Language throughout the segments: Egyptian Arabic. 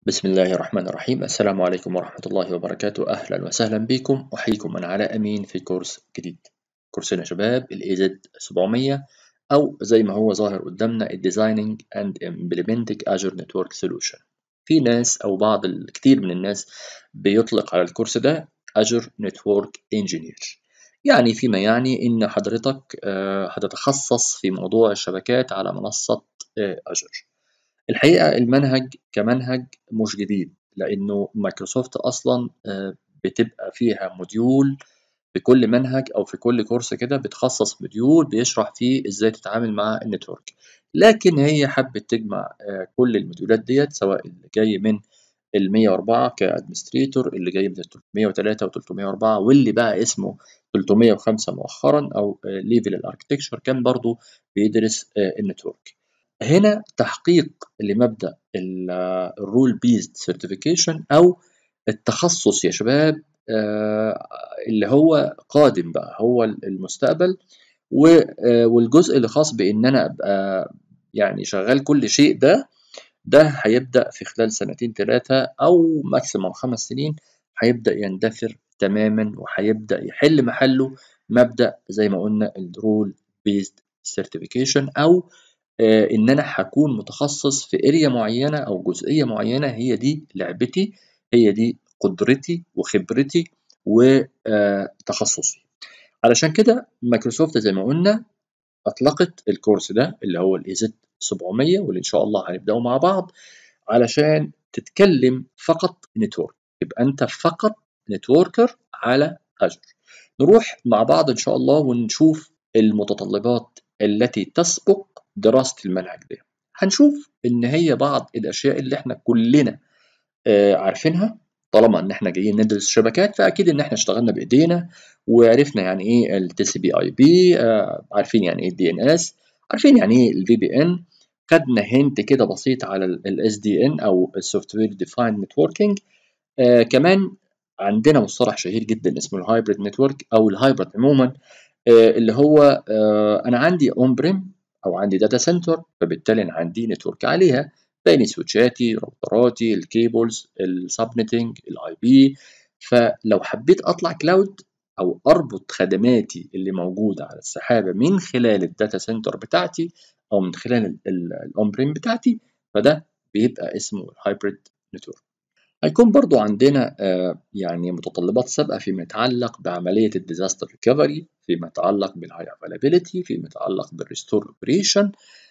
بسم الله الرحمن الرحيم السلام عليكم ورحمة الله وبركاته أهلا وسهلا بكم أحييكم من علاء أمين في كورس جديد كورسنا يا شباب ال AZ 700 أو زي ما هو ظاهر قدامنا ال Designing and Implementing Azure Network Solution في ناس أو بعض الكثير من الناس بيطلق على الكورس ده Azure Network Engineer يعني فيما يعني إن حضرتك هتتخصص في موضوع الشبكات على منصة Azure الحقيقة المنهج كمنهج مش جديد لأنه مايكروسوفت أصلا بتبقى فيها موديول في كل منهج أو في كل كورس كده بتخصص موديول بيشرح فيه إزاي تتعامل مع النتورك لكن هي حبت تجمع كل الموديولات ديت سواء اللي جاي من ال 104 كادمنستريتور اللي جاي من 303 و 304 واللي بقى اسمه 305 مؤخرا أو ليفل الاركتكشر كان برضو بيدرس النتورك هنا تحقيق لمبدأ الرول بيزد سيرتيفيكيشن أو التخصص يا شباب اللي هو قادم بقى هو المستقبل والجزء اللي خاص بإن أنا أبقى يعني شغال كل شيء ده ده هيبدأ في خلال سنتين ثلاثة أو ماكسيموم خمس سنين هيبدأ يندثر تماما وهيبدأ يحل محله مبدأ زي ما قلنا الرول بيزد سيرتيفيكيشن أو ان انا هكون متخصص في اريا معينه او جزئيه معينه هي دي لعبتي هي دي قدرتي وخبرتي وتخصصي علشان كده مايكروسوفت زي ما قلنا اطلقت الكورس ده اللي هو الايزت 700 واللي ان شاء الله هنبداه مع بعض علشان تتكلم فقط نتورك يبقى انت فقط نتوركر على اجر نروح مع بعض ان شاء الله ونشوف المتطلبات التي تسبق دراسة المنهج ده هنشوف إن هي بعض الأشياء اللي إحنا كلنا آه عارفينها طالما إن إحنا جايين ندرس شبكات فأكيد إن إحنا اشتغلنا بإيدينا وعرفنا يعني إيه ال TCP IP آه عارفين يعني إيه ال DNS عارفين يعني إيه ال VPN خدنا هنت كده بسيط على ال SDN أو ال Software Defined Networking آه كمان عندنا مصطلح شهير جدا اسمه الهايبريد نتورك أو الهايبريد عموما اللي هو أنا عندي أون بريم او عندي داتا سنتر فبالتالي انا عندي نتورك عليها بين سويتشاتي راوتراتي الكيبلز السبنتنج الاي بي فلو حبيت اطلع كلاود او اربط خدماتي اللي موجوده على السحابه من خلال الداتا سنتر بتاعتي او من خلال الاون بريم بتاعتي فده بيبقى اسمه الهايبريد نتورك هيكون برضو عندنا آه يعني متطلبات سابقة فيما يتعلق بعملية الديزاستر ريكفري فيما يتعلق بالهاي افيلابيلتي فيما يتعلق بالريستور اوبريشن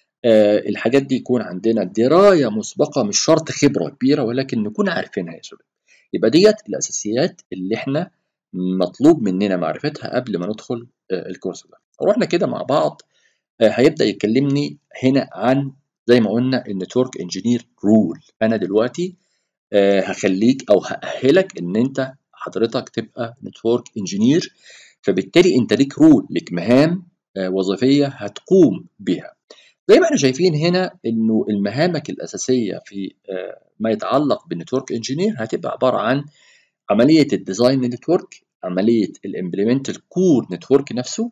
آه الحاجات دي يكون عندنا دراية مسبقة مش شرط خبرة كبيرة ولكن نكون عارفينها يا شباب يبقى ديت الأساسيات اللي احنا مطلوب مننا معرفتها قبل ما ندخل آه الكورس ده رحنا كده مع بعض هيبدأ يكلمني هنا عن زي ما قلنا النتورك انجينير رول أنا دلوقتي آه هخليك او هأهلك ان انت حضرتك تبقى نتورك انجينير فبالتالي انت ليك رول ليك مهام آه وظيفيه هتقوم بها زي ما احنا شايفين هنا انه المهامك الاساسيه في آه ما يتعلق بالنتورك انجينير هتبقى عباره عن عمليه الديزاين نتورك عمليه الامبلمنت الكور نتورك نفسه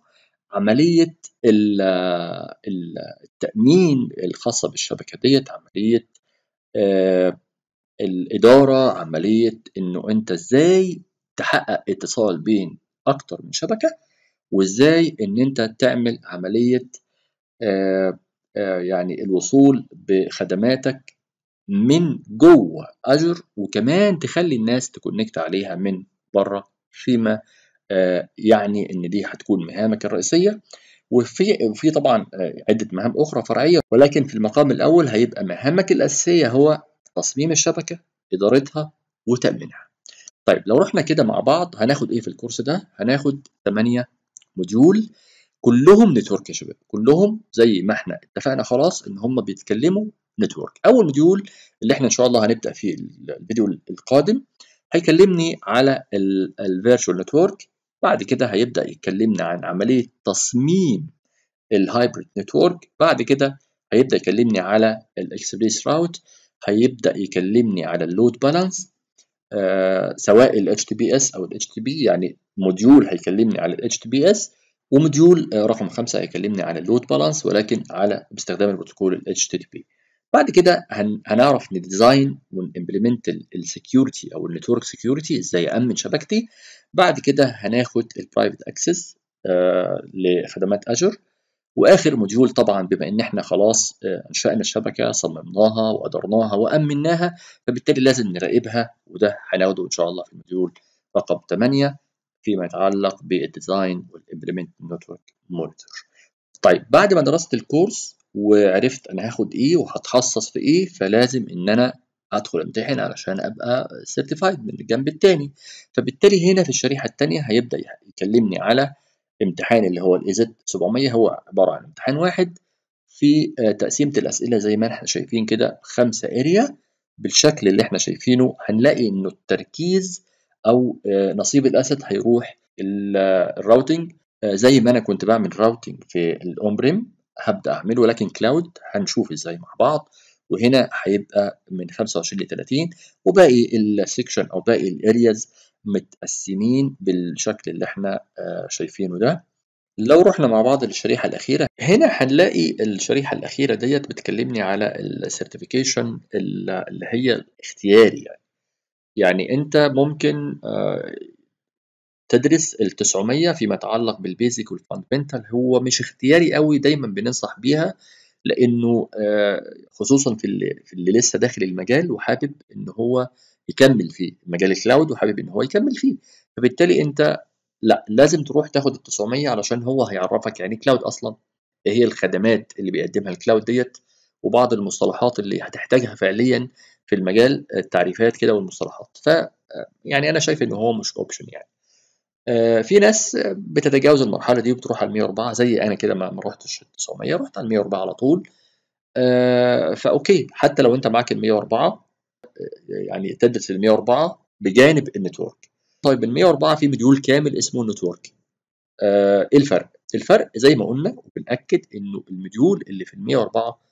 عمليه التامين الخاصه بالشبكه ديت عمليه الإدارة عملية إنه أنت إزاي تحقق اتصال بين أكتر من شبكة وإزاي إن أنت تعمل عملية آآ آآ يعني الوصول بخدماتك من جوه أجر وكمان تخلي الناس تكونكت عليها من بره فيما يعني إن دي هتكون مهامك الرئيسية وفي وفي طبعا عدة مهام أخرى فرعية ولكن في المقام الأول هيبقى مهامك الأساسية هو تصميم الشبكة إدارتها وتأمينها طيب لو رحنا كده مع بعض هناخد إيه في الكورس ده هناخد 8 موديول كلهم نتورك يا شباب كلهم زي ما احنا اتفقنا خلاص ان هم بيتكلموا نتورك اول موديول اللي احنا ان شاء الله هنبدا فيه الفيديو القادم هيكلمني على الفيرتشوال نتورك بعد كده هيبدا يكلمنا عن عمليه تصميم الهايبريد نتورك بعد كده هيبدا يكلمني على الاكسبريس راوت هيبدا يكلمني على اللود بالانس آه سواء ال HTTPS او ال HTTP يعني موديول هيكلمني على ال HTTPS وموديول آه رقم خمسة هيكلمني على اللود بالانس ولكن على باستخدام البروتوكول ال HTTP بعد كده هن... هنعرف نديزاين ونimplement السكيورتي او النتورك سكيورتي ازاي امن شبكتي بعد كده هناخد البرايفت اكسس آه لخدمات اجر واخر موديول طبعا بما ان احنا خلاص آه انشانا الشبكه صممناها وادرناها وامناها فبالتالي لازم نراقبها وده هناخده ان شاء الله في الموديول رقم 8 فيما يتعلق بالديزاين والامبلمنت نتورك مونيتور طيب بعد ما درست الكورس وعرفت انا هاخد ايه وهتخصص في ايه فلازم ان انا ادخل امتحن علشان ابقى سيرتيفايد من الجنب التاني فبالتالي هنا في الشريحه التانيه هيبدا يكلمني على امتحان اللي هو الايزد 700 هو عباره عن امتحان واحد في تقسيمه الاسئله زي ما احنا شايفين كده خمسه اريا بالشكل اللي احنا شايفينه هنلاقي انه التركيز او نصيب الاسد هيروح الراوتنج زي ما انا كنت بعمل راوتنج في الاون بريم هبدا اعمله لكن كلاود هنشوف ازاي مع بعض وهنا هيبقى من 25 ل 30 وباقي السكشن او باقي الارياز متقسمين بالشكل اللي احنا شايفينه ده لو رحنا مع بعض للشريحه الاخيره هنا هنلاقي الشريحه الاخيره ديت بتكلمني على السيرتيفيكيشن اللي هي الاختياري يعني يعني انت ممكن تدرس ال 900 فيما يتعلق بالبيزك والفاندمنتال هو مش اختياري قوي دايما بننصح بيها لانه خصوصا في اللي, في اللي لسه داخل المجال وحابب ان هو يكمل فيه مجال الكلاود وحابب ان هو يكمل فيه فبالتالي انت لا لازم تروح تاخد ال 900 علشان هو هيعرفك يعني كلاود اصلا ايه هي الخدمات اللي بيقدمها الكلاود ديت وبعض المصطلحات اللي هتحتاجها فعليا في المجال التعريفات كده والمصطلحات ف يعني انا شايف ان هو مش اوبشن يعني في ناس بتتجاوز المرحله دي وبتروح على 104 زي انا كده ما رحتش 900 رحت على 104 على طول فاوكي حتى لو انت معاك ال 104 يعني تدرس ال 104 بجانب النتورك طيب ال 104 في مديول كامل اسمه النتورك ايه الفرق الفرق زي ما قلنا وبنأكد انه المديول اللي في ال 104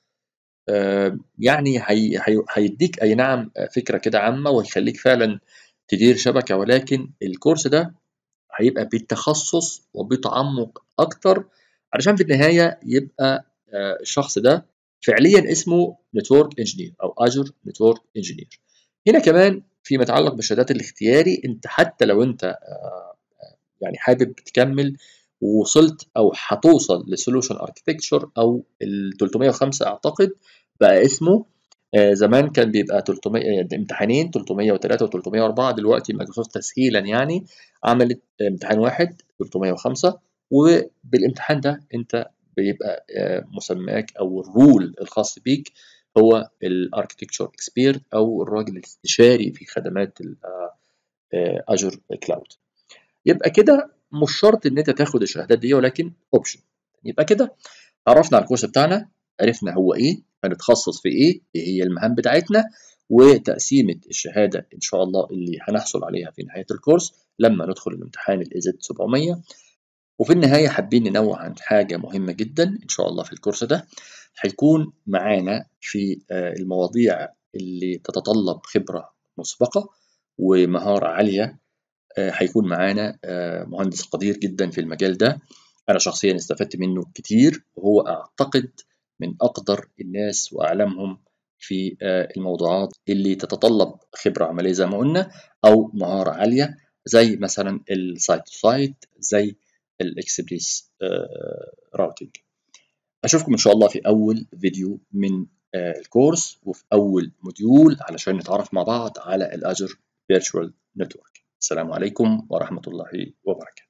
يعني هي هي هيديك اي نعم فكره كده عامه ويخليك فعلا تدير شبكه ولكن الكورس ده هيبقى بالتخصص وبتعمق اكتر علشان في النهايه يبقى الشخص ده فعليا اسمه نتورك انجينير او اجر نتورك انجينير هنا كمان فيما يتعلق بالشهادات الاختياري انت حتى لو انت يعني حابب تكمل ووصلت او هتوصل لسولوشن اركتكتشر او ال 305 اعتقد بقى اسمه زمان كان بيبقى 300 امتحانين 303 و 304 دلوقتي مايكروسوفت تسهيلا يعني عملت امتحان واحد 305 وبالامتحان ده انت بيبقى مسماك او الرول الخاص بيك هو الاركتكتشر اكسبيرت او الراجل الاستشاري في خدمات اجر كلاود يبقى كده مش شرط ان انت تاخد الشهادات دي ولكن اوبشن يبقى كده عرفنا على الكورس بتاعنا عرفنا هو ايه هنتخصص في ايه ايه هي المهام بتاعتنا وتقسيمة الشهادة إن شاء الله اللي هنحصل عليها في نهاية الكورس لما ندخل الامتحان الإيزد 700 وفي النهاية حابين ننوه عن حاجة مهمة جدا إن شاء الله في الكورس ده هيكون معانا في المواضيع اللي تتطلب خبرة مسبقة ومهارة عالية هيكون معانا مهندس قدير جدا في المجال ده أنا شخصيا استفدت منه كتير وهو أعتقد من أقدر الناس وأعلمهم في الموضوعات اللي تتطلب خبرة عملية زي ما قلنا أو مهارة عالية زي مثلا السايت تو سايت زي الاكسبريس راوتنج أشوفكم إن شاء الله في أول فيديو من الكورس وفي أول موديول علشان نتعرف مع بعض على الأجر فيرتشوال نتورك السلام عليكم ورحمة الله وبركاته